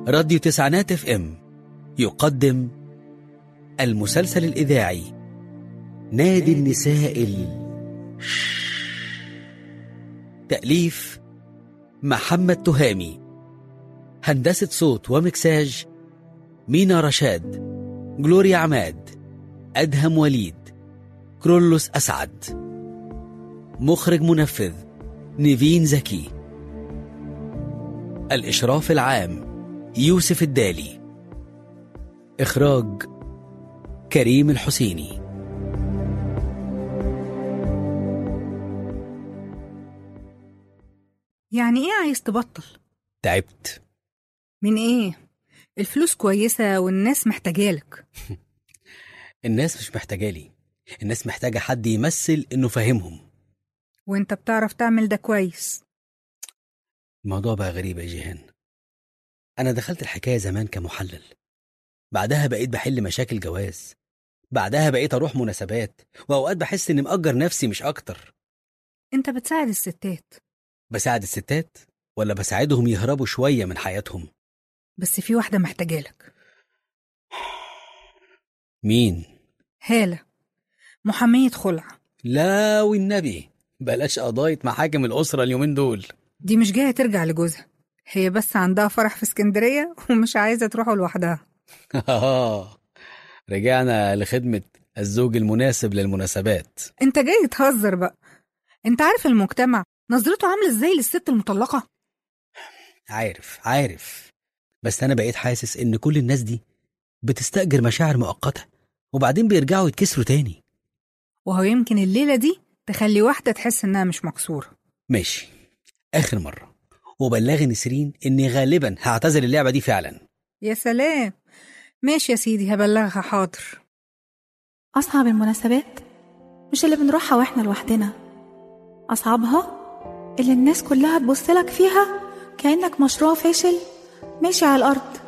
راديو تسعينات اف ام يقدم المسلسل الإذاعي نادي النساء ال تأليف محمد تهامي هندسة صوت ومكساج مينا رشاد جلوريا عماد أدهم وليد كرولوس أسعد مخرج منفذ نيفين زكي الإشراف العام يوسف الدالي إخراج كريم الحسيني يعني ايه عايز تبطل تعبت من ايه الفلوس كويسة والناس محتاجالك الناس مش محتاجالي الناس محتاجة حد يمثل إنه فاهمهم وانت بتعرف تعمل ده كويس الموضوع بقى غريب يا جيهان أنا دخلت الحكاية زمان كمحلل بعدها بقيت بحل مشاكل جواز بعدها بقيت أروح مناسبات وأوقات بحس إني مأجر نفسي مش أكتر انت بتساعد الستات بساعد الستات ولا بساعدهم يهربوا شوية من حياتهم بس في واحدة محتاجالك مين؟ هالة محامية خلع لا والنبي بلاش قضايا محاكم الأسرة اليومين دول دي مش جاية ترجع لجوزها هي بس عندها فرح في اسكندرية ومش عايزة تروحوا لوحدها آه رجعنا لخدمة الزوج المناسب للمناسبات انت جاي تهزر بقى انت عارف المجتمع نظرته عاملة ازاي للست المطلقة عارف عارف بس أنا بقيت حاسس إن كل الناس دي بتستأجر مشاعر مؤقتة وبعدين بيرجعوا يتكسروا تاني وهو يمكن الليلة دي تخلي واحدة تحس انها مش مكسورة ماشي آخر مرة وبلغي نسرين إني غالبا هعتزل اللعبة دي فعلا يا سلام ماشي يا سيدي هبلغها حاضر أصعب المناسبات مش اللي بنروحها وإحنا لوحدنا أصعبها اللي الناس كلها تبصلك فيها كأنك مشروع فاشل ماشي على الأرض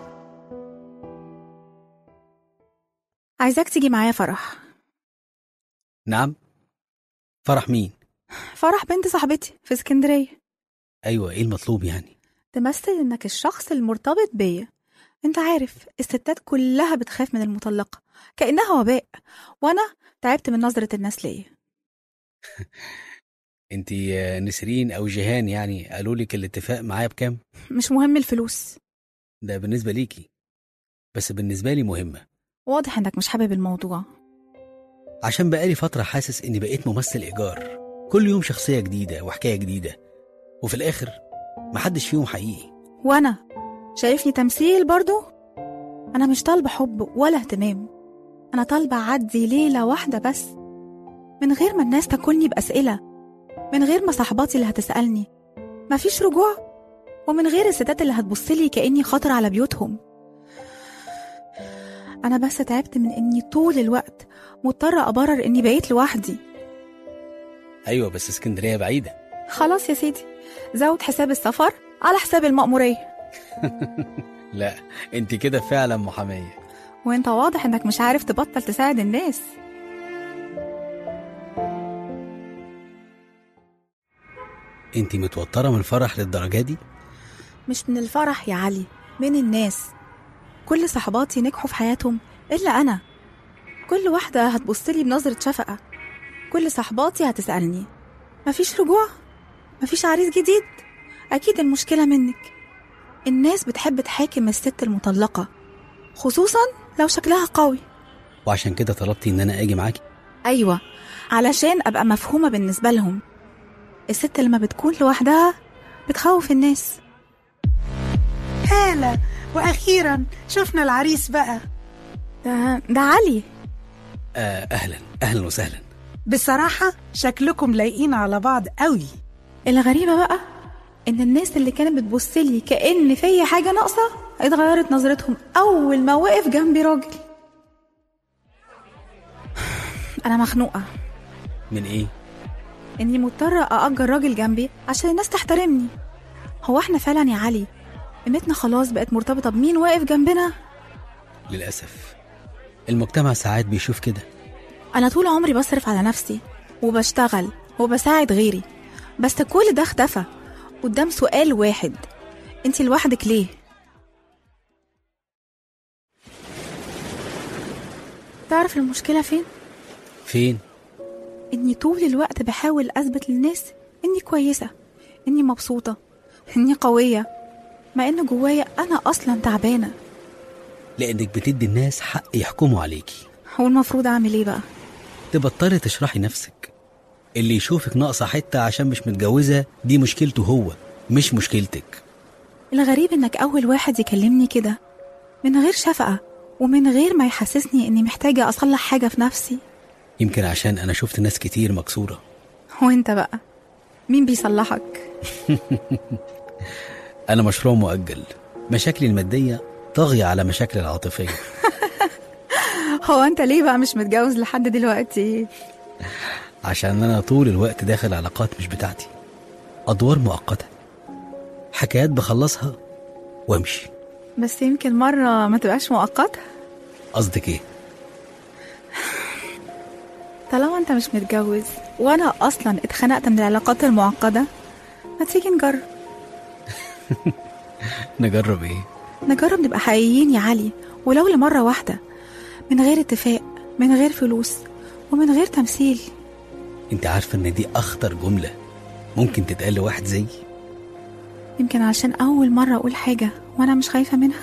عايزاك تيجي معايا فرح نعم فرح مين؟ فرح بنت صاحبتي في اسكندرية أيوة إيه المطلوب يعني؟ تمثل إنك الشخص المرتبط بيا انت عارف الستات كلها بتخاف من المطلقة كأنها وباء وأنا تعبت من نظرة الناس ليا انتي آه، نسرين أو جيهان يعني قالوا لك الاتفاق معايا بكام؟ مش مهم الفلوس ده بالنسبة ليكي بس بالنسبة لي مهمة واضح إنك مش حابب الموضوع عشان بقالي فترة حاسس إني بقيت ممثل إيجار كل يوم شخصية جديدة وحكاية جديدة وفي الآخر محدش فيهم حقيقي وأنا شايفني تمثيل برضو أنا مش طالبة حب ولا اهتمام أنا طالبة أعدي ليلة واحدة بس من غير ما الناس تاكلني بأسئلة من غير ما صاحباتي اللي هتسألني مفيش رجوع ومن غير الستات اللي هتبصلي كأني خطر على بيوتهم أنا بس تعبت من إني طول الوقت مضطرة أبرر إني بقيت لوحدي أيوة بس اسكندرية بعيدة خلاص يا سيدي زود حساب السفر على حساب المأمورية لا انت كده فعلا محامية وانت واضح انك مش عارف تبطل تساعد الناس انت متوترة من الفرح للدرجة دي؟ مش من الفرح يا علي من الناس كل صحباتي نجحوا في حياتهم إلا أنا كل واحدة هتبصلي بنظرة شفقة كل صحباتي هتسألني مفيش رجوع مفيش عريس جديد أكيد المشكلة منك الناس بتحب تحاكم الست المطلقة خصوصا لو شكلها قوي وعشان كده طلبتي إن أنا أجي معاكي أيوة علشان أبقى مفهومة بالنسبة لهم الست اللي ما بتكون لوحدها بتخوف الناس هالة وأخيرا شفنا العريس بقى ده, ده علي آه أهلا أهلا وسهلا بصراحة شكلكم لايقين على بعض قوي الغريبة بقى إن الناس اللي كانت بتبصلي كأن فيا حاجة ناقصة اتغيرت نظرتهم أول ما وقف جنبي راجل أنا مخنوقة من إيه؟ إني مضطرة أأجر راجل جنبي عشان الناس تحترمني هو إحنا فعلا يا علي قيمتنا خلاص بقت مرتبطة بمين واقف جنبنا للأسف المجتمع ساعات بيشوف كده أنا طول عمري بصرف على نفسي وبشتغل وبساعد غيري بس كل ده اختفى قدام سؤال واحد انت لوحدك ليه تعرف المشكلة فين؟ فين إني طول الوقت بحاول أثبت للناس إني كويسة إني مبسوطة إني قوية مع إن جوايا أنا أصلا تعبانة لانك بتدي الناس حق يحكموا عليكي هو المفروض أعمل إيه بقى؟ تبطلي تشرحي نفسك اللي يشوفك ناقصه حته عشان مش متجوزه دي مشكلته هو مش مشكلتك الغريب إنك أول واحد يكلمني كده من غير شفقة ومن غير ما يحسسني إني محتاجة أصلح حاجة في نفسي يمكن عشان انا شفت ناس كتير مكسوره وإنت بقى مين بيصلحك؟ انا مشروع مؤجل مشاكلي الماديه طاغيه على مشاكلي العاطفيه هو أنت ليه بقى مش متجوز لحد دلوقتي؟ عشان انا طول الوقت داخل علاقات مش بتاعتي ادوار مؤقته حكايات بخلصها وامشي بس يمكن مرة ما تبقاش مؤقتة قصدك ايه طالما انت مش متجوز وانا اصلا اتخنقت من العلاقات المعقدة ما تيجي نجرب نجرب ايه نجرب نبقى حقيقيين يا علي ولو لمرة واحدة من غير اتفاق من غير فلوس ومن غير تمثيل انت عارفه ان دي اخطر جمله ممكن تتقال لواحد زيي يمكن عشان أول مرة أقول حاجة وأنا مش خايفة منها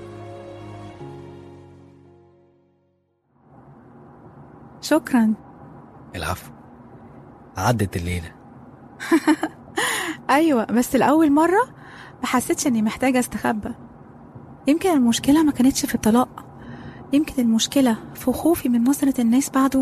شكرا العفو عدت الليله أيوة بس لأول مرة ما حسيتش إني محتاجة أستخبى يمكن المشكلة ما كانتش في الطلاق يمكن المشكلة في خوفي من نظرة الناس بعده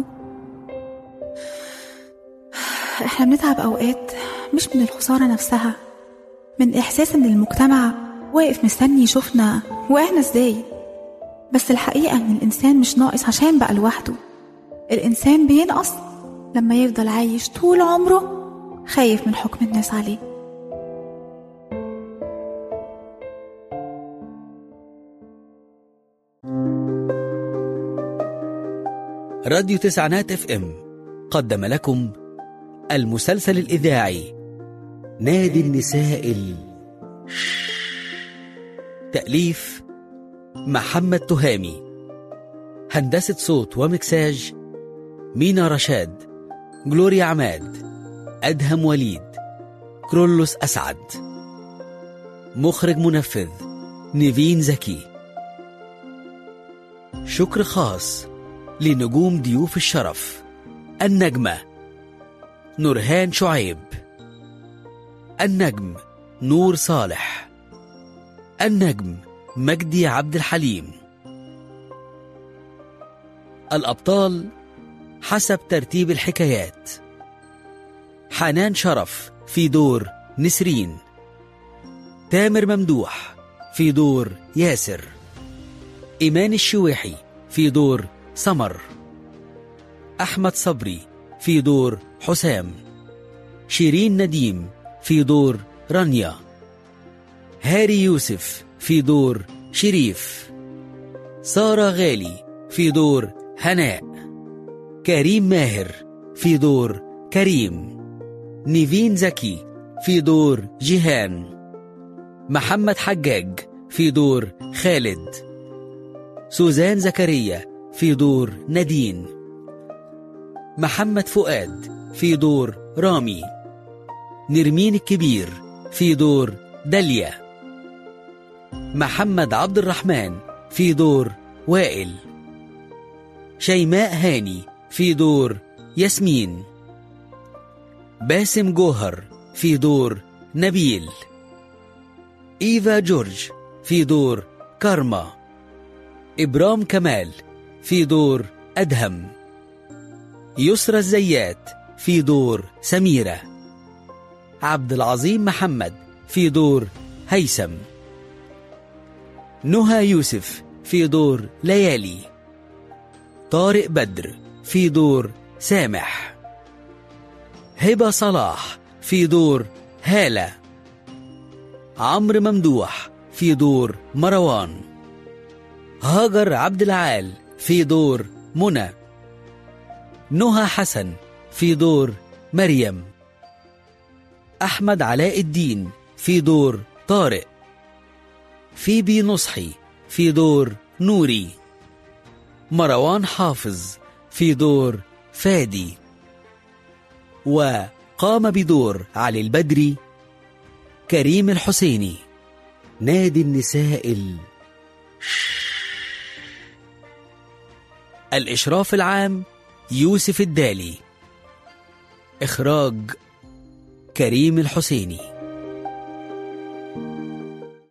احنا بنتعب أوقات مش من الخسارة نفسها من إحساس إن المجتمع واقف مستني يشوفنا وقعنا إزاي بس الحقيقة إن الإنسان مش ناقص عشان بقى لوحده الإنسان بينقص لما يفضل عايش طول عمره خايف من حكم الناس عليه راديو تسعينات اف ام قدم لكم المسلسل الإذاعي نادي النساء ال... تأليف محمد تهامي هندسة صوت ومكساج مينا رشاد جلوريا عماد أدهم وليد كرولوس أسعد مخرج منفذ نيفين زكي شكر خاص لنجوم ضيوف الشرف النجمة نورهان شعيب النجم نور صالح النجم مجدي عبد الحليم الأبطال حسب ترتيب الحكايات حنان شرف في دور نسرين تامر ممدوح في دور ياسر إيمان الشويحي في دور سمر أحمد صبري في دور حسام شيرين نديم في دور رانيا هاري يوسف في دور شريف سارة غالي في دور هناء كريم ماهر في دور كريم نيفين زكي في دور جيهان محمد حجاج في دور خالد سوزان زكريا في دور نادين محمد فؤاد في دور رامي نرمين الكبير في دور داليا محمد عبد الرحمن في دور وائل شيماء هاني في دور ياسمين باسم جوهر في دور نبيل إيفا جورج في دور كارما إبرام كمال في دور أدهم يسرى الزيات في دور سميرة عبد العظيم محمد في دور هيثم نهى يوسف في دور ليالي طارق بدر في دور سامح هبة صلاح في دور هالة عمرو ممدوح في دور مروان هاجر عبد العال في دور منى نهى حسن في دور مريم أحمد علاء الدين في دور طارق فيبي نصحي في دور نوري مروان حافظ في دور فادي وقام بدور علي البدري كريم الحسيني نادي النساء ال... الإشراف العام يوسف الدالي إخراج كريم الحسيني